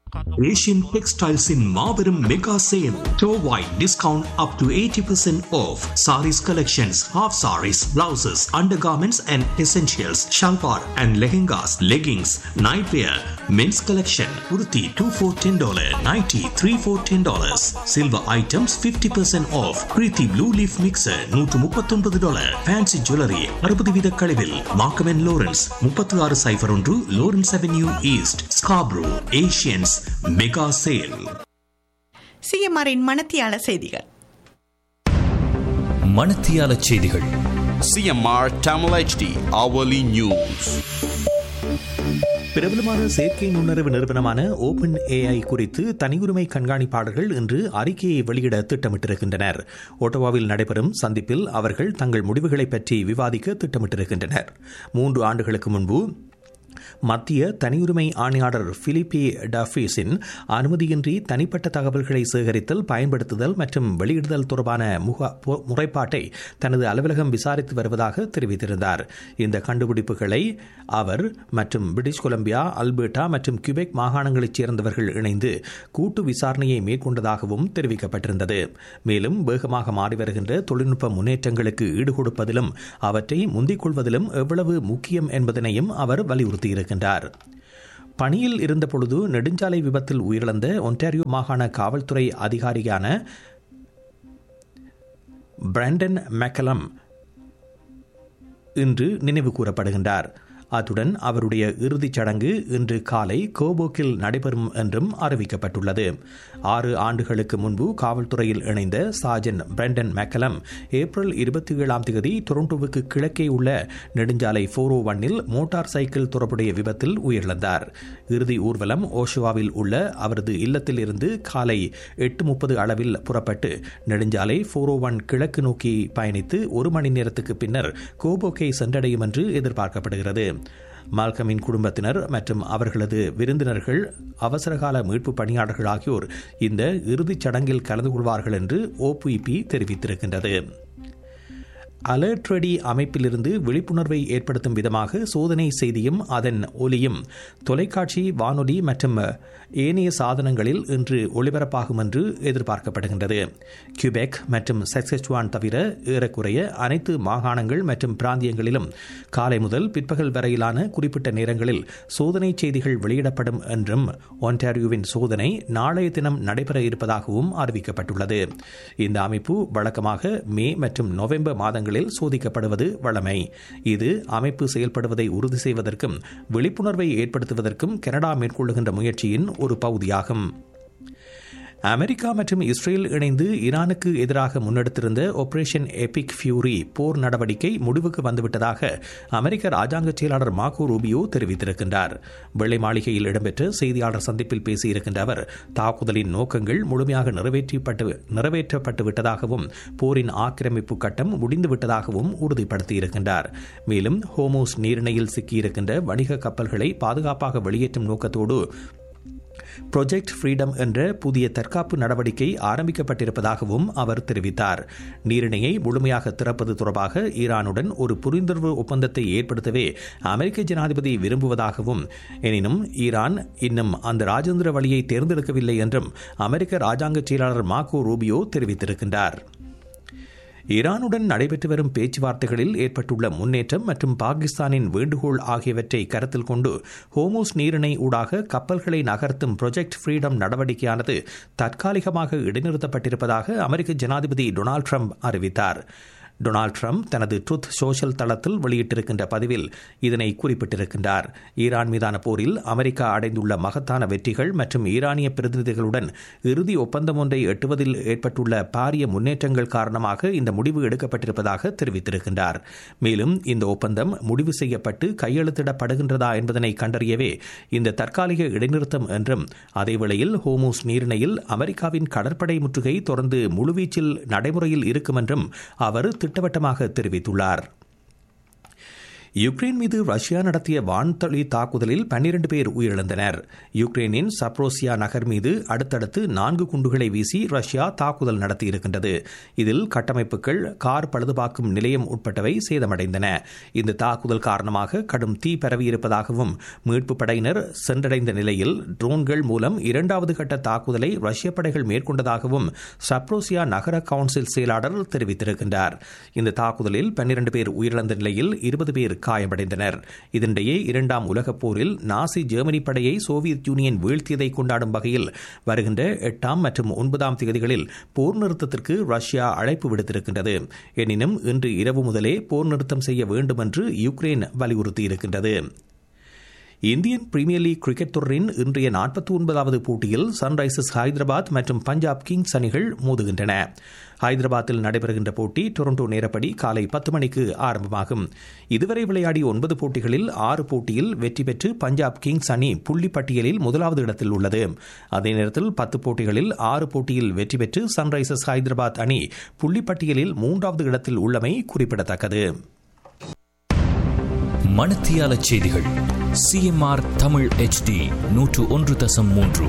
Asian Textiles in Marverum Mega Sale. Store-wide discount up to 80% off. Saris collections, half saris, blouses, undergarments and essentials, shalwar and lehengas, leggings, nightwear, men's collection, kurti 2 for $10, nighty 3 for $10. Silver items 50% off. Preeti Blue Leaf Mixer 139 dollar. Fancy Jewelry 60 வீத கழிவில். Markham and Lawrence 36 சைபர் ஒன்று Lawrence Avenue East, Scarborough, Asians Mega Sale. சிஎம்ஆரின் மனத்தியால செய்திகள் மணத்தியால செய்திகள் CMR Tamil HD hourly news. பிரபலமான செயற்கை நுண்ணறிவு நிறுவனமான open AI குறித்து தனியுரிமை கண்காணிப்பாளர்கள் இன்று அறிக்கையை வெளியிட திட்டமிட்டிருக்கின்றனர் ஒட்டோவாவில் நடைபெறும் சந்திப்பில் அவர்கள் தங்கள் முடிவுகளை பற்றி விவாதிக்க திட்டமிட்டிருக்கின்றனர் மூன்று ஆண்டுகளுக்கு முன்பு மத்திய தனியுரிமை ஆணையாளர் பிலிப்பி டஃபீஸின் அனுமதியின்றி தனிப்பட்ட தகவல்களை சேகரித்தல் பயன்படுத்துதல் மற்றும் வெளியிடுதல் தொடர்பான முக- பொ- முறைப்பாட்டை தனது அலுவலகம் விசாரித்து வருவதாக தெரிவித்திருந்தார் இந்த கண்டுபிடிப்புகளை அவர் மற்றும் பிரிட்டிஷ் கொலம்பியா அல்பர்டா மற்றும் கியூபெக் மாகாணங்களைச் சேர்ந்தவர்கள் இணைந்து கூட்டு விசாரணையை மேற்கொண்டதாகவும் தெரிவிக்கப்பட்டிருந்தது மேலும் வேகமாக மாறி வருகின்ற தொழில்நுட்ப முன்னேற்றங்களுக்கு ஈடுகொடுப்பதிலும் அவற்றை முந்திக் கொள்வதிலும் எவ்வளவு முக்கியம் என்பதனையும் அவர் வலியுறுத்தியிருக்கின்றார் பணியில் இருந்தபொழுது நெடுஞ்சாலை விபத்தில் உயிரிழந்த ஒன்டாரியோ மாகாண காவல்துறை அதிகாரியான பிராண்டன் மெக்கலம் இன்று நினைவு கூறப்படுகின்றார் அத்துடன் அவருடைய இறுதிச் சடங்கு இன்று காலை கோபோக்கில் நடைபெறும் என்றும் அறிவிக்கப்பட்டுள்ளது ஆறு ஆண்டுகளுக்கு முன்பு காவல்துறையில் இணைந்த சார்ஜன் பிரண்டன் மெக்கலம் ஏப்ரல் இருபத்தி ஏழாம் தேதி டொரண்டோவுக்கு கிழக்கே உள்ள நெடுஞ்சாலை ஃபோர் ஓ ஒன்னில் மோட்டார் சைக்கிள் தொடர்புடைய விபத்தில் உயிரிழந்தார் இறுதி ஊர்வலம் ஓஷோவாவில் உள்ள அவரது இல்லத்தில் இருந்து காலை எட்டு முப்பது அளவில் புறப்பட்டு நெடுஞ்சாலை ஃபோர் ஓ ஒன் கிழக்கு நோக்கி பயணித்து ஒரு மணி நேரத்துக்கு பின்னர் கோபோக்கை சென்றடையும் என்று எதிர்பார்க்கப்படுகிறது மால்கமின் குடும்பத்தினர் மற்றும் அவர்களது விருந்தினர்கள் அவசரகால மீட்பு பணியாளர்கள் ஆகியோர் இந்த இறுதிச் சடங்கில் கலந்து கொள்வார்கள் என்று ஓபிபி தெரிவித்திருக்கின்றது அலர்ட் ரெடி அமைப்பிலிருந்து விழிப்புணர்வை ஏற்படுத்தும் விதமாக சோதனை செய்தியும் அதன் ஒலியும் தொலைக்காட்சி வானொலி மற்றும் ஏனைய சாதனங்களில் இன்று ஒளிபரப்பாகும் என்று எதிர்பார்க்கப்படுகின்றது கியூபெக் மற்றும் சக்செஸ்டுவான் தவிர ஏறக்குறைய அனைத்து மாகாணங்கள் மற்றும் பிராந்தியங்களிலும் காலை முதல் பிற்பகல் வரையிலான குறிப்பிட்ட நேரங்களில் சோதனை செய்திகள் வெளியிடப்படும் என்றும் ஒன்டாரியோவின் சோதனை நாளைய தினம் நடைபெற இருப்பதாகவும் அறிவிக்கப்பட்டுள்ளது இந்த அமைப்பு வழக்கமாக மே மற்றும் நவம்பர் மாதங்களில் சோதிக்கப்படுவது வழமை இது அமைப்பு செயல்படுவதை உறுதி செய்வதற்கும் விழிப்புணர்வை ஏற்படுத்துவதற்கும் கனடா மேற்கொள்ளுகின்ற முயற்சியின் ஒரு பகுதியாகும் அமெரிக்கா மற்றும் இஸ்ரேல் இணைந்து ஈரானுக்கு எதிராக முன்னெடுத்திருந்த ஆபரேஷன் எபிக் ஃபியூரி போர் நடவடிக்கை முடிவுக்கு வந்துவிட்டதாக அமெரிக்க ராஜாங்க செயலாளர் மார்கோ ரூபியோ தெரிவித்திருக்கின்றார் வெள்ளை மாளிகையில் இடம்பெற்ற செய்தியாளர் சந்திப்பில் பேசியிருக்கின்ற அவர் தாக்குதலின் நோக்கங்கள் முழுமையாக நிறைவேற்றப்பட்டு நிறைவேற்றப்பட்டு விட்டதாகவும் போரின் ஆக்கிரமிப்பு கட்டம் முடிந்துவிட்டதாகவும் உறுதிப்படுத்தியிருக்கின்றார் மேலும் ஹோமோஸ் நீரிணையில் சிக்கியிருக்கின்ற வணிக கப்பல்களை பாதுகாப்பாக வெளியேற்றும் நோக்கத்தோடு ப்ரொஜெக்ட் ஃப்ரீடம் என்ற புதிய தற்காப்பு நடவடிக்கை ஆரம்பிக்கப்பட்டிருப்பதாகவும் அவர் தெரிவித்தார் நீரிணையை முழுமையாக திறப்பது தொடர்பாக ஈரானுடன் ஒரு புரிந்துணர்வு ஒப்பந்தத்தை ஏற்படுத்தவே அமெரிக்க ஜனாதிபதி விரும்புவதாகவும் எனினும் ஈரான் இன்னும் அந்த ராஜேந்திர வழியை தேர்ந்தெடுக்கவில்லை என்றும் அமெரிக்க ராஜாங்க செயலாளர் மார்கோ ரூபியோ தெரிவித்திருக்கின்றார் ஈரானுடன் நடைபெற்று வரும் பேச்சுவார்த்தைகளில் ஏற்பட்டுள்ள முன்னேற்றம் மற்றும் பாகிஸ்தானின் வேண்டுகோள் ஆகியவற்றை கருத்தில் கொண்டு ஹோமோஸ் நீரிணை ஊடாக கப்பல்களை நகர்த்தும் ப்ரொஜெக்ட் ஃப்ரீடம் நடவடிக்கையானது தற்காலிகமாக இடைநிறுத்தப்பட்டிருப்பதாக அமெரிக்க ஜனாதிபதி டொனால்டு ட்ரம்ப் அறிவித்தார் டொனால்டு ட்ரம்ப் தனது ட்ருத் சோஷியல் தளத்தில் வெளியிட்டிருக்கின்ற பதிவில் இதனை குறிப்பிட்டிருக்கின்றார் ஈரான் மீதான போரில் அமெரிக்கா அடைந்துள்ள மகத்தான வெற்றிகள் மற்றும் ஈரானிய பிரதிநிதிகளுடன் இறுதி ஒப்பந்தம் ஒன்றை எட்டுவதில் ஏற்பட்டுள்ள பாரிய முன்னேற்றங்கள் காரணமாக இந்த முடிவு எடுக்கப்பட்டிருப்பதாக தெரிவித்திருக்கின்றார் மேலும் இந்த ஒப்பந்தம் முடிவு செய்யப்பட்டு கையெழுத்திடப்படுகின்றதா என்பதனை கண்டறியவே இந்த தற்காலிக இடைநிறுத்தம் என்றும் அதேவேளையில் ஹோமோஸ் நீரிணையில் அமெரிக்காவின் கடற்படை முற்றுகை தொடர்ந்து முழுவீச்சில் நடைமுறையில் இருக்கும் என்றும் அவர் திட்டவட்டமாக தெரிவித்துள்ளார் யுக்ரைன் மீது ரஷ்யா நடத்திய வான்தளி தாக்குதலில் பன்னிரண்டு பேர் உயிரிழந்தனர் யுக்ரைனின் சப்ரோசியா நகர் மீது அடுத்தடுத்து நான்கு குண்டுகளை வீசி ரஷ்யா தாக்குதல் நடத்தியிருக்கின்றது இதில் கட்டமைப்புகள் கார் பழுதுபார்க்கும் நிலையம் உட்பட்டவை சேதமடைந்தன இந்த தாக்குதல் காரணமாக கடும் தீ பரவியிருப்பதாகவும் மீட்பு படையினர் சென்றடைந்த நிலையில் ட்ரோன்கள் மூலம் இரண்டாவது கட்ட தாக்குதலை ரஷ்ய படைகள் மேற்கொண்டதாகவும் சப்ரோசியா நகர கவுன்சில் செயலாளர் தெரிவித்திருக்கின்றார் இந்த தாக்குதலில் பன்னிரண்டு பேர் உயிரிழந்த நிலையில் இருபது பேர் காயமடைந்தனர் இதனிடையே இரண்டாம் உலகப் போரில் நாசி ஜெர்மனி படையை சோவியத் யூனியன் வீழ்த்தியதை கொண்டாடும் வகையில் வருகின்ற எட்டாம் மற்றும் ஒன்பதாம் தேதிகளில் போர் நிறுத்தத்திற்கு ரஷ்யா அழைப்பு விடுத்திருக்கின்றது எனினும் இன்று இரவு முதலே போர் நிறுத்தம் செய்ய வேண்டும் என்று யுக்ரைன் வலியுறுத்தியிருக்கின்றது இந்தியன் பிரீமியர் லீக் கிரிக்கெட் தொடரின் இன்றைய நாற்பத்தி ஒன்பதாவது போட்டியில் சன்ரைசர்ஸ் ஹைதராபாத் மற்றும் பஞ்சாப் கிங்ஸ் அணிகள் மோதுகின்றன ஹைதராபாத்தில் நடைபெறுகின்ற போட்டி டொரண்டோ நேரப்படி காலை பத்து மணிக்கு ஆரம்பமாகும் இதுவரை விளையாடிய ஒன்பது போட்டிகளில் ஆறு போட்டியில் வெற்றி பெற்று பஞ்சாப் கிங்ஸ் அணி புள்ளி பட்டியலில் முதலாவது இடத்தில் உள்ளது அதே நேரத்தில் பத்து போட்டிகளில் ஆறு போட்டியில் வெற்றி பெற்று சன்ரைசர்ஸ் ஹைதராபாத் அணி புள்ளி பட்டியலில் மூன்றாவது இடத்தில் உள்ளமை குறிப்பிடத்தக்கது மணத்தியால செய்திகள் சிஎம்ஆர் தமிழ் HD நூற்று ஒன்று தசம் மூன்று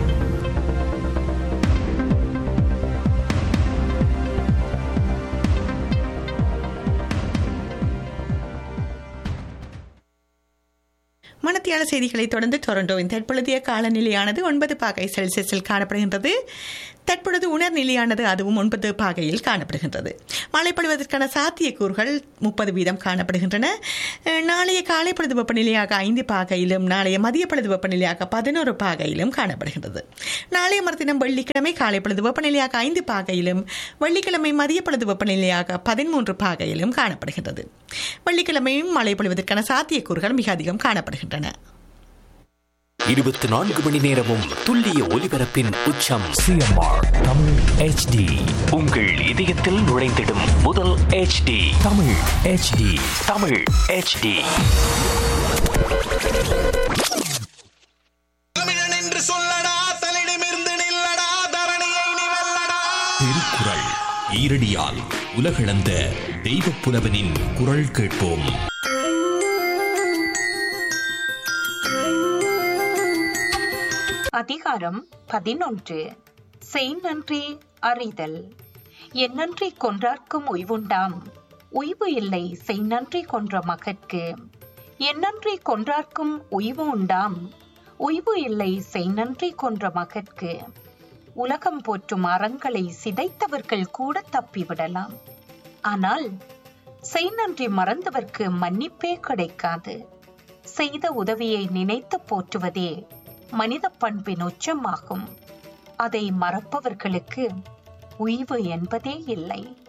மணத்தியால செய்திகளை தொடர்ந்து டொரண்டோவின் தற்பொழுதைய காலநிலையானது ஒன்பது பாகை செல்சியஸில் காணப்படுகின்றது தற்பொழுது உணர்நிலையானது அதுவும் ஒன்பது பாகையில் காணப்படுகின்றது மழை பொழிவதற்கான சாத்தியக்கூறுகள் முப்பது வீதம் காணப்படுகின்றன அஹ், நாளைய காலை பொழுது வெப்பநிலையாக ஐந்து பாகையிலும் நாளைய மதிய பொழுது வெப்பநிலையாக பதினோரு பாகையிலும் காணப்படுகின்றது நாளைய மறுதினம் வெள்ளிக்கிழமை காலை பொழுது வெப்பநிலையாக ஐந்து பாகையிலும் வெள்ளிக்கிழமை மதிய பொழுது வெப்பநிலையாக பதிமூன்று பாகையிலும் காணப்படுகின்றது வெள்ளிக்கிழமையும் மழை பொழிவதற்கான சாத்தியக்கூறுகள் மிக அதிகம் காணப்படுகின்றன இருபத்தி நான்கு மணி நேரமும் துல்லிய ஒலிபரப்பின் உச்சம் சிஎம்ஆர் தமிழ் HD உங்கள் இதயத்தில் நுழைந்திடும் முதல் HD Tamil HD Tamil HD தமிழன் என்று சொல்லடா தலிடமிருந்து நில்லடா தரணியை நீ வெல்லடா திருக்குறள் ஈரடியால் உலகளந்த தெய்வப் புலவனின் குரல் கேட்போம் அதிகாரம் பதினொன்று செய்நன்றி அறிதல் என்னன்றி கொன்றார்க்கும் உய்வுண்டாம் உய்வு இல்லை செய்நன்றி கொன்ற மகற்கு என்னன்றி கொன்றார்க்கும் உய்வு உண்டாம் உய்வு இல்லை செய்நன்றி கொன்ற மகற்கு உலகம் போற்றும் அறங்களை சிதைத்தவர்கள் கூட தப்பிவிடலாம் ஆனால் செய்நன்றி மறந்தவர்க்கு மன்னிப்பே கிடைக்காது செய்த உதவியை நினைத்து போற்றுவதே மனித பண்பின் உச்சமாகும் அதை மறப்பவர்களுக்கு உய்வு என்பதே இல்லை